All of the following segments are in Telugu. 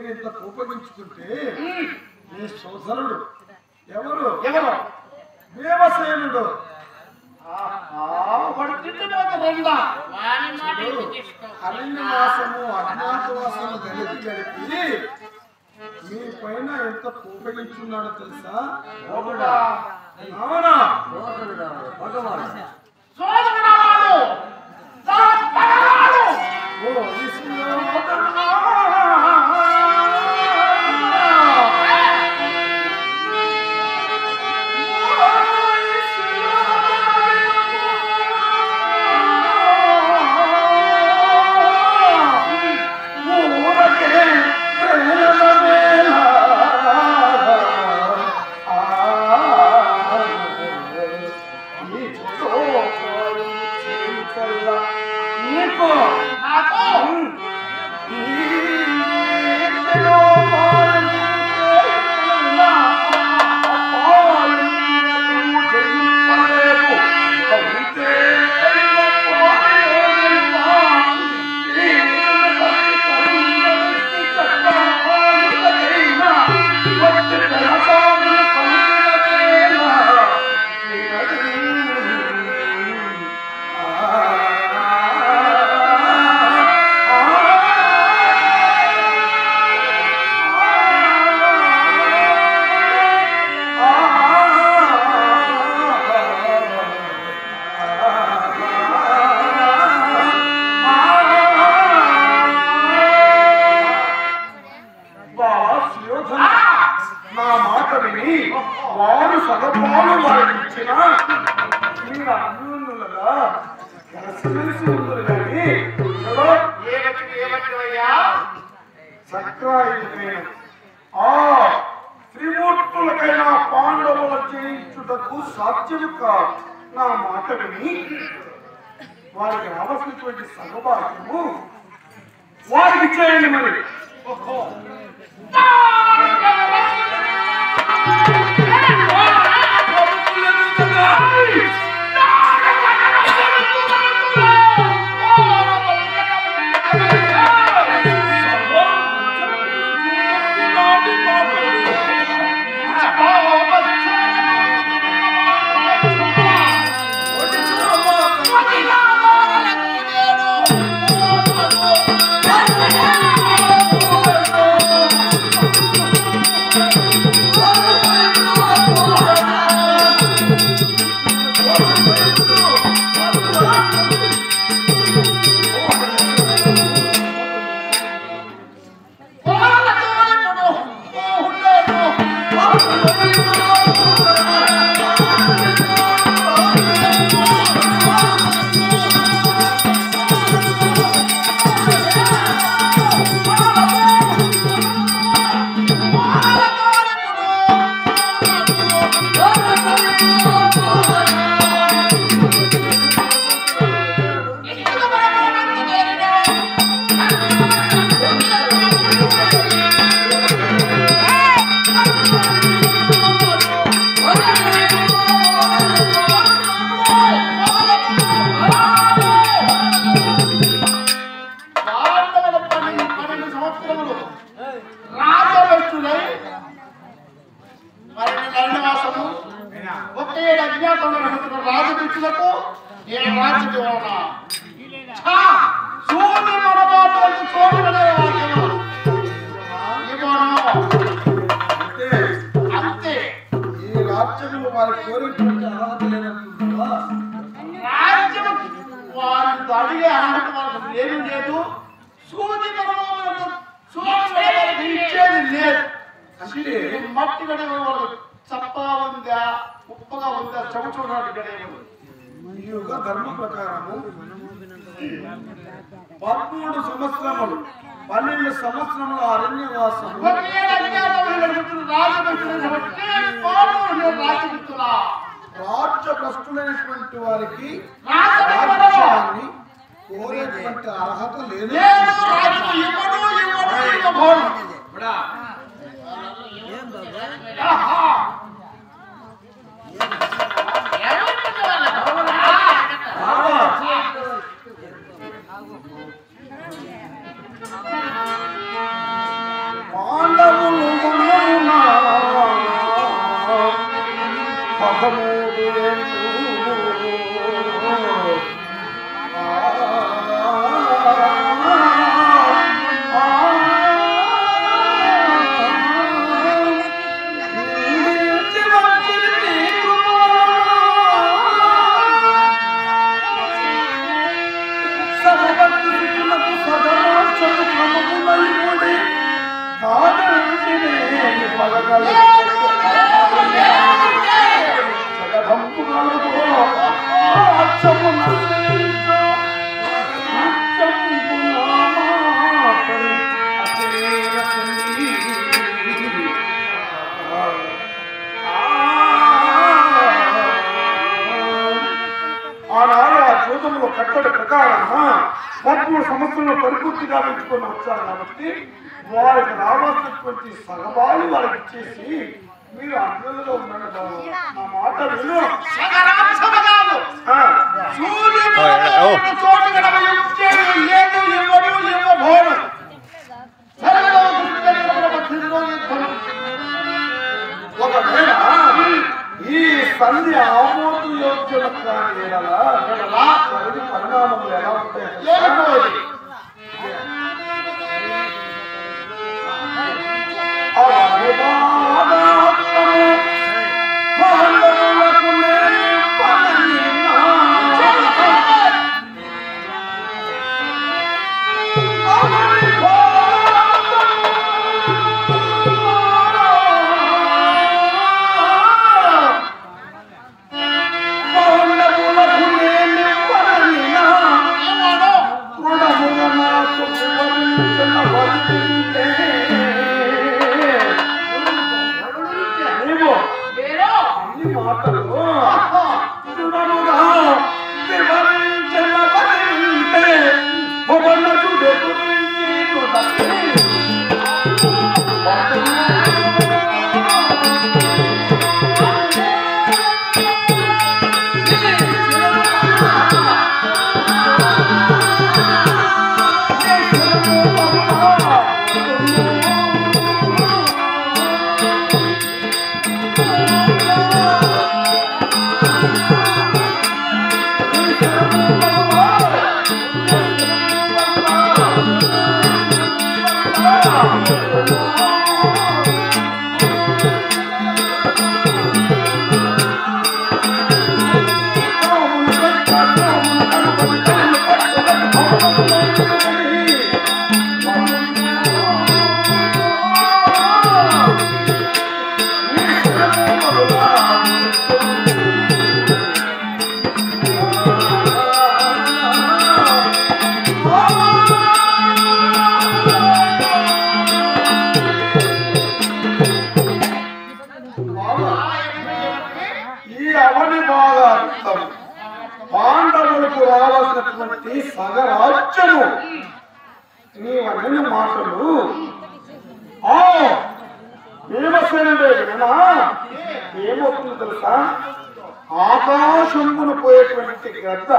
ఇంత కోపగించుకుంటే నీ సోదరుడు ఎవరు ఎవరు దేవసేనుడు ఆహా, వాడు తిండిపోతే రెండా వాని మాట ఎందుకు తీసుకో అరణ్యవాసము అజ్ఞాతవాసము గడిపి గడిపి మీ పైన ఎంత కోపగించున్నాడో తెలుసా ఒకడా అవునా సోదరుడా వాడు సోదరుడు ఓ విష్ణువదనా. ఊరకే ప్రేమవేళ. ఆ, నీతో పాడు చేయుటల్ల నీకు నాకు నా మాట విని వారు సగపాలు వారికి ఇచ్చిన మీరు అన్నులుగా కలిసిమెలిసి ఉండరు కానీ చలో ఏమట్టి ఏమట్టివయ్యా సక్రాయుడికైన ఆ త్రిమూర్తులకైన పాండవుల చేయించుటకు సాధ్యము కాదు నా మాట విని వారికి రావాల్సినటువంటి సగభాగ్యము వారికి చేయండి మరి ఓహో పాండవుల పన్నెండు పన్నెండు సంవత్సరములు రాజభక్తులై పన్నెండు అరణ్యవాసము ఒక్క ఏడు అజ్ఞాతంలో నడుస్తున్న రాజభక్తులకు నేను రాజ్యం ఇవ్వనా ఛా! సూర్యుని మనమాటలకు చోటునే వాక్యము. ఇవ్వను. అంటే అంతే ఈ రాజ్యము వారి కోరినటువంటి అర్హత లేనట్టుందా రాజ్యం వారిని అడిగే అర్హత వాళ్ళకి ఏమీ లేదు సూది మనమాటలకు సూర్యుని వాళ్ళకి ఇచ్చేది లేదు అంటే మట్టి గడియలు చప్పగా ఉందా ఉప్పగా ఉందా చెమ చూడడానికి గడియలు ఈ యొక్క ధర్మ ప్రకారము పదమూడు సంవత్సరములు పన్నెండు సంవత్సరముల అరణ్యవాసము ఒక ఏడు అజ్ఞాతములు నడుపుతున్న రాజభక్తులు కాబట్టి పాండవులు నేను రాజభక్తులా రాజ్య భ్రష్టులైనటువంటి వారికి రాజభక్తులు రాజ్యాన్ని కోరేటువంటి అర్హత లేదు లేదు రాజు ఇవ్వడు ఇవ్వడు ఇవ్వబోడు ఆహా ఎవరికి వాళ్ళ బాబా, పదమూడు ఏళ్ళు ఆనాడు ఆ చూతంలో కట్టడి ప్రకారం పదమూడు సంవత్సరంలో పరిపూర్తిగా పెంచుకొని వచ్చారు కాబట్టి వారికి రావాల్సినటువంటి సగభాలు వాళ్ళకి ఇచ్చేసి మీరు అర్థంలో ఉండండి బాబు నా మాట విను సగరాక్షమ కాదు. ఆ, సూర్యుడు ఉన్న చోటు గడప ఇచ్చేది లేదు, ఇవ్వడు, ఇవ్వబోడు. సర్వలో దృష్టిలో మధ్యలో యుద్ధం. ఒకవేళ ఈ సంధి ఆమోదు యోగ్యుల కాని ఎడల ఎడల జరిగి పరిణామములు ఎలా ఉంటాయి ఏమిటోది? ఏమాడో? నీవు వేరు అన్ని మాటలు ఆహా. దృఢముగా వివరించబడింటే భువనకు ఎదురించి ఈ అవని బాగా అర్థం పాండవులకు రావాల్సినటువంటి సగరాజ్యము నీవన్నీ మాటలు ఆ భీమసేనుడే వినా ఏమవుతుందో తెలుసా ఆకాశమును పోయేటువంటి గద్ద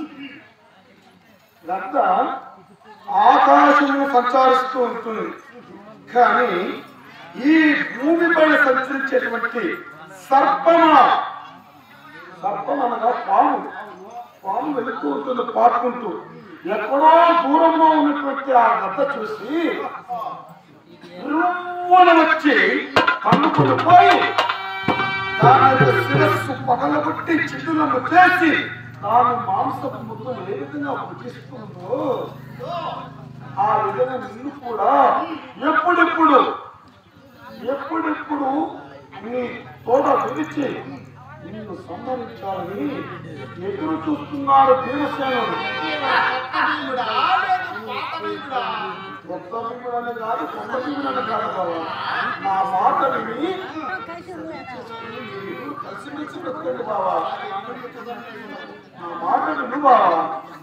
గద్ద ఆకాశమును సంచారిస్తూ ఉంటుంది కానీ ఈ భూమిపై సంచరించేటువంటి సర్పమ సర్పం అనగా పాము పాము వెళుతూ ఉంటుంది పాటుకుంటూ ఎక్కడో దూరంలో ఉన్నటువంటి ఆ గద్ద చూసి రువ్వున వచ్చి కన్నుకుని పోయి దాని యొక్క శిరస్సు పగలగొట్టి చిట్టులను చేసి తాను మాంసపు ముద్దలు ఏ విధంగా పుట్టిస్తుందో ఆ విధంగా నిన్ను కూడా ఎప్పుడెప్పుడు ఎప్పుడెప్పుడు నీ తోట విడిచి నిన్ను సంహరించాలని ఎదురు చూస్తున్నాడు భీమసేనుడు భీముడా, లేదు పాత భీముడా. కొత్త భీముడనే కాదు కొత్త భీముడనే కాదు బాబా నా మాట విని మీరు కలిసిమెలిసి బ్రతకండి బాబా నా మాట విను బాబా